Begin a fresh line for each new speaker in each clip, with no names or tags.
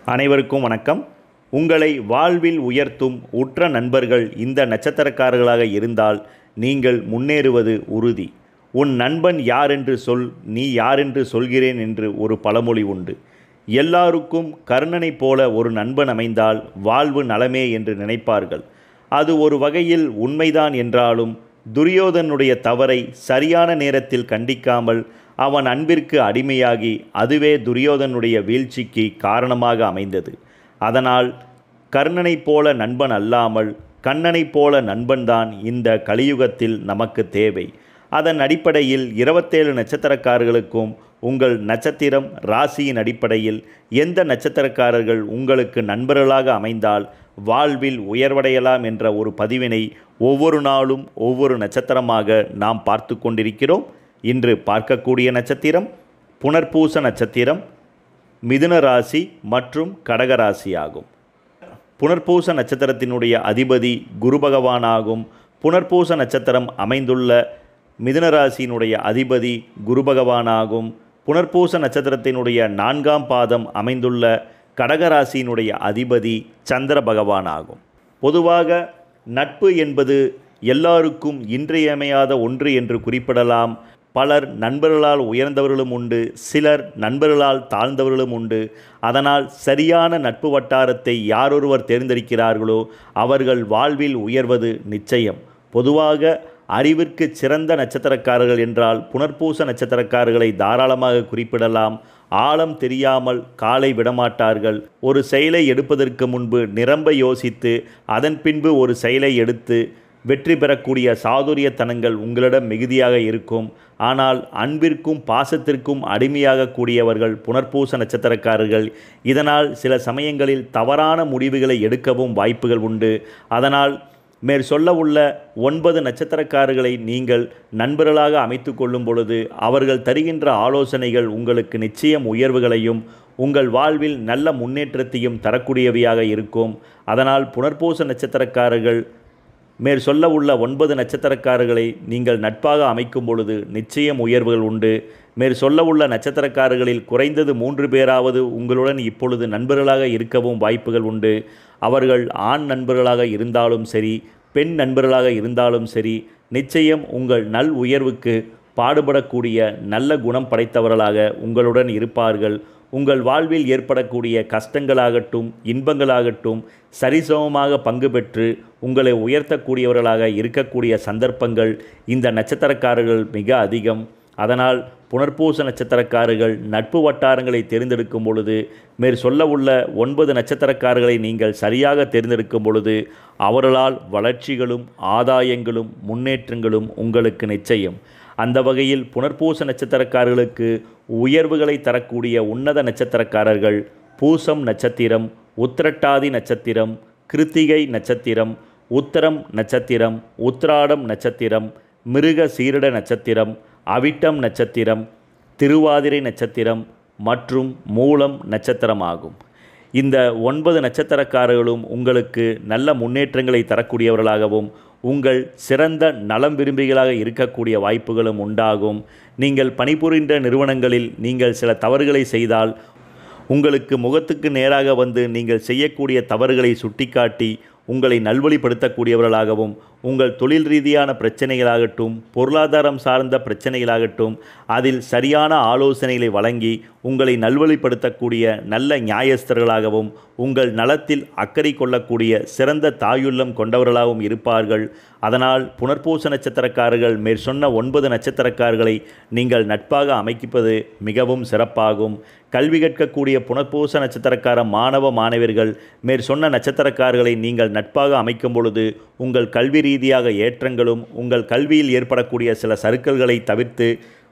அனைவருக்கும் வணக்கம் உங்களை வாழ்வில் உயர்த்தும் உற்ற நண்பர்கள் இந்த நட்சத்திரக்காரர்களாக இருந்தால் நீங்கள் முன்னேறுவது உறுதி உன் நண்பன் யாரென்று சொல் நீ யாரென்று சொல்கிறேன் என்று ஒரு பழமொழி உண்டு எல்லாருக்கும் கர்ணனைப் போல ஒரு நண்பன் அமைந்தால் வாழ்வு நலமே என்று நினைப்பார்கள் அது ஒரு வகையில் உண்மைதான் என்றாலும் துரியோதனுடைய தவறை சரியான நேரத்தில் கண்டிக்காமல் அவன் அன்பிற்கு அடிமையாகி அதுவே துரியோதனுடைய வீழ்ச்சிக்கு காரணமாக அமைந்தது அதனால் கர்ணனைப் போல நண்பன் அல்லாமல் கண்ணனைப் போல நண்பன்தான் இந்த கலியுகத்தில் நமக்கு தேவை அதன் அடிப்படையில் இருபத்தேழு நட்சத்திரக்காரர்களுக்கும் உங்கள் நட்சத்திரம் ராசியின் அடிப்படையில் எந்த நட்சத்திரக்காரர்கள் உங்களுக்கு நண்பர்களாக அமைந்தால் வாழ்வில் உயர்வடையலாம் என்ற ஒரு பதிவினை ஒவ்வொரு நாளும் ஒவ்வொரு நட்சத்திரமாக நாம் பார்த்து கொண்டிருக்கிறோம் இன்று பார்க்கக்கூடிய நட்சத்திரம் புனர்பூச நட்சத்திரம் மிதுன ராசி மற்றும் கடக ராசி ஆகும் புனர்பூச நட்சத்திரத்தினுடைய அதிபதி குரு பகவானாகும் புனர்பூச நட்சத்திரம் அமைந்துள்ள மிதுன ராசியினுடைய அதிபதி குரு பகவானாகும் புனர்பூச நட்சத்திரத்தினுடைய நான்காம் பாதம் அமைந்துள்ள கடகராசியினுடைய அதிபதி சந்திர பகவானாகும் பொதுவாக நட்பு என்பது எல்லாருக்கும் இன்றியமையாத ஒன்று என்று குறிப்பிடலாம் பலர் நண்பர்களால் உயர்ந்தவர்களும் உண்டு சிலர் நண்பர்களால் தாழ்ந்தவர்களும் உண்டு அதனால் சரியான நட்பு வட்டாரத்தை யாரொருவர் தேர்ந்தெடுக்கிறார்களோ அவர்கள் வாழ்வில் உயர்வது நிச்சயம் பொதுவாக அறிவிற்கு சிறந்த நட்சத்திரக்காரர்கள் என்றால் புனர்பூச நட்சத்திரக்காரர்களை தாராளமாக குறிப்பிடலாம் ஆழம் தெரியாமல் காலை விடமாட்டார்கள் ஒரு செயலை எடுப்பதற்கு முன்பு நிரம்ப யோசித்து அதன் பின்பு ஒரு செயலை எடுத்து வெற்றி பெறக்கூடிய சாதுரியத்தனங்கள் உங்களிடம் மிகுதியாக இருக்கும் ஆனால் அன்பிற்கும் பாசத்திற்கும் அடிமையாக கூடியவர்கள் புனர்பூச நட்சத்திரக்காரர்கள் இதனால் சில சமயங்களில் தவறான முடிவுகளை எடுக்கவும் வாய்ப்புகள் உண்டு அதனால் மேற் சொல்ல உள்ள ஒன்பது நட்சத்திரக்காரர்களை நீங்கள் நண்பர்களாக அமைத்து கொள்ளும் பொழுது அவர்கள் தருகின்ற ஆலோசனைகள் உங்களுக்கு நிச்சயம் உயர்வுகளையும் உங்கள் வாழ்வில் நல்ல முன்னேற்றத்தையும் தரக்கூடியவையாக இருக்கும் அதனால் புனர்பூச நட்சத்திரக்காரர்கள் மேற் சொல்ல உள்ள ஒன்பது நட்சத்திரக்காரர்களை நீங்கள் நட்பாக அமைக்கும் பொழுது நிச்சயம் உயர்வுகள் உண்டு மேற் சொல்ல உள்ள நட்சத்திரக்காரர்களில் குறைந்தது மூன்று பேராவது உங்களுடன் இப்பொழுது நண்பர்களாக இருக்கவும் வாய்ப்புகள் உண்டு அவர்கள் ஆண் நண்பர்களாக இருந்தாலும் சரி பெண் நண்பர்களாக இருந்தாலும் சரி நிச்சயம் உங்கள் நல் உயர்வுக்கு பாடுபடக்கூடிய நல்ல குணம் படைத்தவர்களாக உங்களுடன் இருப்பார்கள் உங்கள் வாழ்வில் ஏற்படக்கூடிய கஷ்டங்களாகட்டும் இன்பங்களாகட்டும் சரிசமமாக பங்கு பெற்று உங்களை உயர்த்தக்கூடியவர்களாக இருக்கக்கூடிய சந்தர்ப்பங்கள் இந்த நட்சத்திரக்காரர்கள் மிக அதிகம் அதனால் புனர்பூச நட்சத்திரக்காரர்கள் நட்பு வட்டாரங்களை தேர்ந்தெடுக்கும் பொழுது மேற் சொல்ல உள்ள ஒன்பது நட்சத்திரக்காரர்களை நீங்கள் சரியாக தேர்ந்தெடுக்கும் பொழுது அவர்களால் வளர்ச்சிகளும் ஆதாயங்களும் முன்னேற்றங்களும் உங்களுக்கு நிச்சயம் அந்த வகையில் புனர்பூச நட்சத்திரக்காரர்களுக்கு உயர்வுகளை தரக்கூடிய உன்னத நட்சத்திரக்காரர்கள் பூசம் நட்சத்திரம் உத்திரட்டாதி நட்சத்திரம் கிருத்திகை நட்சத்திரம் உத்தரம் நட்சத்திரம் உத்திராடம் நட்சத்திரம் மிருக சீரட நட்சத்திரம் அவிட்டம் நட்சத்திரம் திருவாதிரை நட்சத்திரம் மற்றும் மூலம் நட்சத்திரமாகும் இந்த ஒன்பது நட்சத்திரக்காரர்களும் உங்களுக்கு நல்ல முன்னேற்றங்களை தரக்கூடியவர்களாகவும் உங்கள் சிறந்த நலம் விரும்பிகளாக இருக்கக்கூடிய வாய்ப்புகளும் உண்டாகும் நீங்கள் பணிபுரிந்த நிறுவனங்களில் நீங்கள் சில தவறுகளை செய்தால் உங்களுக்கு முகத்துக்கு நேராக வந்து நீங்கள் செய்யக்கூடிய தவறுகளை சுட்டிக்காட்டி உங்களை நல்வழிப்படுத்தக்கூடியவர்களாகவும் உங்கள் தொழில் ரீதியான பிரச்சனைகளாகட்டும் பொருளாதாரம் சார்ந்த பிரச்சனைகளாகட்டும் அதில் சரியான ஆலோசனைகளை வழங்கி உங்களை நல்வழிப்படுத்தக்கூடிய நல்ல நியாயஸ்தர்களாகவும் உங்கள் நலத்தில் அக்கறை கொள்ளக்கூடிய சிறந்த தாயுள்ளம் கொண்டவர்களாகவும் இருப்பார்கள் அதனால் புனர்பூச நட்சத்திரக்காரர்கள் மேற் சொன்ன ஒன்பது நட்சத்திரக்காரர்களை நீங்கள் நட்பாக அமைப்பது மிகவும் சிறப்பாகும் கல்வி கற்கக்கூடிய புனர்பூச நட்சத்திரக்கார மாணவ மாணவர்கள் மேற் சொன்ன நட்சத்திரக்காரர்களை நீங்கள் நட்பாக அமைக்கும் பொழுது உங்கள் கல்வி ரீதியாக ஏற்றங்களும் உங்கள் கல்வியில் ஏற்படக்கூடிய சில சறுக்கல்களை தவிர்த்து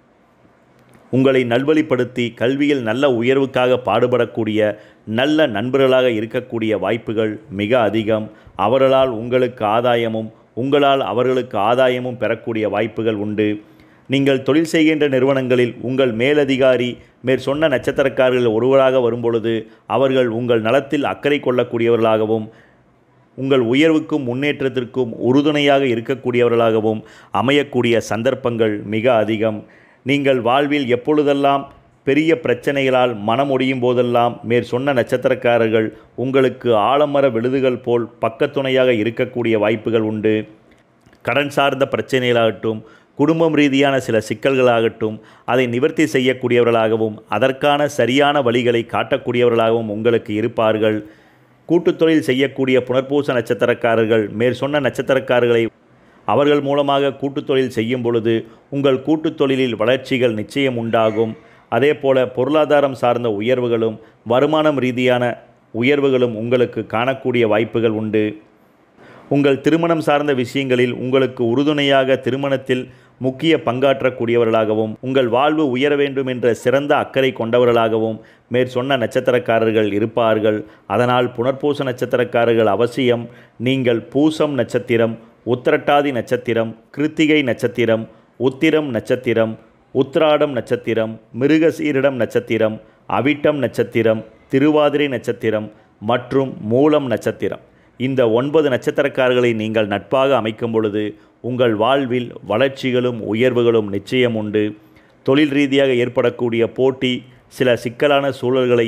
உங்களை நல்வழிப்படுத்தி கல்வியில் நல்ல உயர்வுக்காக பாடுபடக்கூடிய நல்ல நண்பர்களாக இருக்கக்கூடிய வாய்ப்புகள் மிக அதிகம் அவர்களால் உங்களுக்கு ஆதாயமும் உங்களால் அவர்களுக்கு ஆதாயமும் பெறக்கூடிய வாய்ப்புகள் உண்டு நீங்கள் தொழில் செய்கின்ற நிறுவனங்களில் உங்கள் மேலதிகாரி மேற் சொன்ன நட்சத்திரக்காரர்கள் ஒருவராக வரும்பொழுது அவர்கள் உங்கள் நலத்தில் அக்கறை கொள்ளக்கூடியவர்களாகவும் உங்கள் உயர்வுக்கும் முன்னேற்றத்திற்கும் உறுதுணையாக இருக்கக்கூடியவர்களாகவும் அமையக்கூடிய சந்தர்ப்பங்கள் மிக அதிகம் நீங்கள் வாழ்வில் எப்பொழுதெல்லாம் பெரிய பிரச்சனைகளால் மனம் ஒடியும் போதெல்லாம் மேற் சொன்ன நட்சத்திரக்காரர்கள் உங்களுக்கு ஆலமர விழுதுகள் போல் பக்கத்துணையாக இருக்கக்கூடிய வாய்ப்புகள் உண்டு கடன் சார்ந்த பிரச்சனைகளாகட்டும் குடும்பம் ரீதியான சில சிக்கல்களாகட்டும் அதை நிவர்த்தி செய்யக்கூடியவர்களாகவும் அதற்கான சரியான வழிகளை காட்டக்கூடியவர்களாகவும் உங்களுக்கு இருப்பார்கள் கூட்டுத் தொழில் செய்யக்கூடிய புனர்பூச நட்சத்திரக்காரர்கள் மேற் சொன்ன நட்சத்திரக்காரர்களை அவர்கள் மூலமாக கூட்டுத் தொழில் செய்யும் பொழுது உங்கள் கூட்டுத் தொழிலில் வளர்ச்சிகள் நிச்சயம் உண்டாகும் அதேபோல பொருளாதாரம் சார்ந்த உயர்வுகளும் வருமானம் ரீதியான உயர்வுகளும் உங்களுக்கு காணக்கூடிய வாய்ப்புகள் உண்டு உங்கள் திருமணம் சார்ந்த விஷயங்களில் உங்களுக்கு உறுதுணையாக திருமணத்தில் முக்கிய பங்காற்றக்கூடியவர்களாகவும் உங்கள் வாழ்வு உயர வேண்டும் என்ற சிறந்த அக்கறை கொண்டவர்களாகவும் மேற் சொன்ன நட்சத்திரக்காரர்கள் இருப்பார்கள் அதனால் புனர்பூச நட்சத்திரக்காரர்கள் அவசியம் நீங்கள் பூசம் நட்சத்திரம் உத்திரட்டாதி நட்சத்திரம் கிருத்திகை நட்சத்திரம் உத்திரம் நட்சத்திரம் உத்திராடம் நட்சத்திரம் மிருகசீரிடம் நட்சத்திரம் அவிட்டம் நட்சத்திரம் திருவாதிரை நட்சத்திரம் மற்றும் மூலம் நட்சத்திரம் இந்த ஒன்பது நட்சத்திரக்காரர்களை நீங்கள் நட்பாக அமைக்கும் பொழுது உங்கள் வாழ்வில் வளர்ச்சிகளும் உயர்வுகளும் நிச்சயம் உண்டு தொழில் ரீதியாக ஏற்படக்கூடிய போட்டி சில சிக்கலான சூழல்களை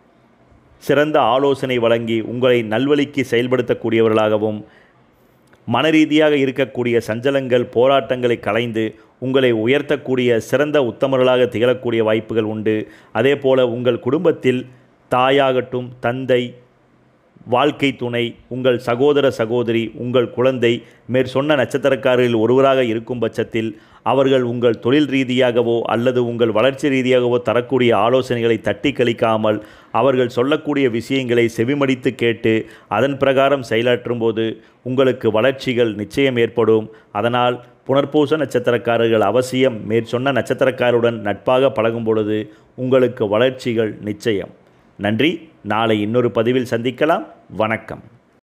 சிறந்த ஆலோசனை வழங்கி உங்களை நல்வழிக்கு செயல்படுத்தக்கூடியவர்களாகவும் மனரீதியாக இருக்கக்கூடிய சஞ்சலங்கள் போராட்டங்களை களைந்து உங்களை உயர்த்தக்கூடிய சிறந்த உத்தமர்களாக திகழக்கூடிய வாய்ப்புகள் உண்டு அதே போல உங்கள் குடும்பத்தில் தாயாகட்டும் தந்தை வாழ்க்கை துணை உங்கள் சகோதர சகோதரி உங்கள் குழந்தை மேற் சொன்ன நட்சத்திரக்காரரில் ஒருவராக இருக்கும் பட்சத்தில் அவர்கள் உங்கள் தொழில் ரீதியாகவோ அல்லது உங்கள் வளர்ச்சி ரீதியாகவோ தரக்கூடிய ஆலோசனைகளை தட்டி கழிக்காமல் அவர்கள் சொல்லக்கூடிய விஷயங்களை செவிமடித்து கேட்டு அதன் பிரகாரம் செயலாற்றும் போது உங்களுக்கு வளர்ச்சிகள் நிச்சயம் ஏற்படும் அதனால் புனர்பூச நட்சத்திரக்காரர்கள் அவசியம் மேற்சொன்ன நட்சத்திரக்காரருடன் நட்பாக பழகும் பொழுது உங்களுக்கு வளர்ச்சிகள் நிச்சயம் நன்றி நாளை இன்னொரு பதிவில் சந்திக்கலாம் வணக்கம்